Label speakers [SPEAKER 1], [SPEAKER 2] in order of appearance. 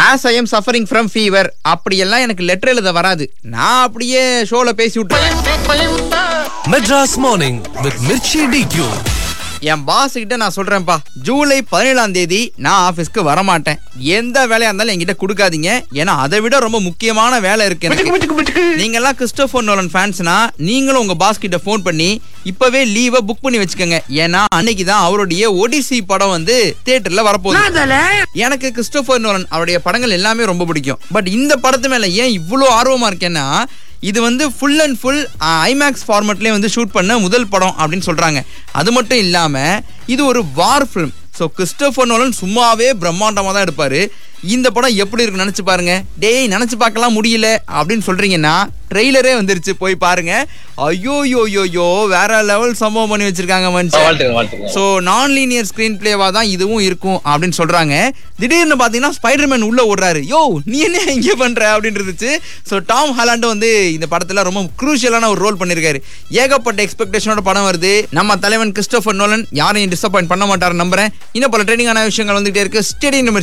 [SPEAKER 1] as I am suffering from fever அப்படியெல்லாம் எனக்கு letter எழுத வராது நான் அப்படியே ஷோல பேசி விட்டுருவேன்
[SPEAKER 2] மெட்ராஸ் மார்னிங் வித் மிர்ச்சி டிக்யூ
[SPEAKER 1] என் பாஸ் கிட்ட நான் சொல்றேன்ப்பா ஜூலை பதினேழாம் தேதி நான் ஆபீஸ்க்கு வரமாட்டேன் எந்த வேலையா இருந்தாலும் என்கிட்ட கொடுக்காதீங்க ஏன்னா அதை விட ரொம்ப முக்கியமான வேலை இருக்கு எனக்கு நீங்க எல்லாம் கிறிஸ்டோபர் நோலன் ஃபேன்ஸ்னா நீங்களும் உங்க பாஸ் கிட்ட ஃபோன் பண்ணி இப்பவே லீவை புக் பண்ணி வச்சுக்கோங்க ஏன்னா அன்னைக்கு தான் அவருடைய ஒடிசி படம் வந்து தியேட்டர்ல வரப்போகுது எனக்கு கிறிஸ்டோபர் நோலன் அவருடைய படங்கள் எல்லாமே ரொம்ப பிடிக்கும் பட் இந்த படத்து மேல ஏன் இவ்வளோ ஆர்வமா இருக்கேன்னா இது வந்து ஃபுல் அண்ட் ஃபுல் ஐமேக்ஸ் ஃபார்மேட்லேயே வந்து ஷூட் பண்ண முதல் படம் அப்படின்னு சொல்றாங்க அது மட்டும் இல்லாம இது ஒரு war film so Christopher Nolan சும்மாவே பிரம்மாண்டமாக தான் எடுப்பாரு இந்த படம் எப்படி இருக்குன்னு நினைச்சு பாருங்க டேய் நினைச்சு பார்க்கலாம் முடியல அப்படின்னு சொல்றீங்கன்னா ட்ரெய்லரே வந்துருச்சு போய் பாருங்க ஐயோ யோ யோ யோ வேற லெவல் சம்பவம் பண்ணி வச்சிருக்காங்க மனுஷன்
[SPEAKER 3] வாழ்த்துக்கள் வாழ்த்துக்கள்
[SPEAKER 1] ஸோ நான் லீனியர் ஸ்க்ரீன் பிளேவா தான் இதுவும் இருக்கும் அப்படின்னு சொல்றாங்க திடீர்னு பார்த்தீங்கன்னா ஸ்பைடர்மேன் உள்ள ஓடுறாரு யோ நீ என்ன இங்கே பண்ற அப்படின்னு இருந்துச்சு ஸோ டாம் ஹாலாண்டும் வந்து இந்த படத்துல ரொம்ப குரூஷியலான ஒரு ரோல் பண்ணியிருக்காரு ஏகப்பட்ட எக்ஸ்பெக்டேஷனோட படம் வருது நம்ம தலைவன் கிறிஸ்டோபர் நோலன் யாரையும் டிசப்பாயிண்ட் பண்ண மாட்டாரு நம்புறேன் இன்னும் பல ட்ரெண்டிங்கான விஷயங்கள் வந்துகிட்டே இருக்கு ஸ்டேடியம்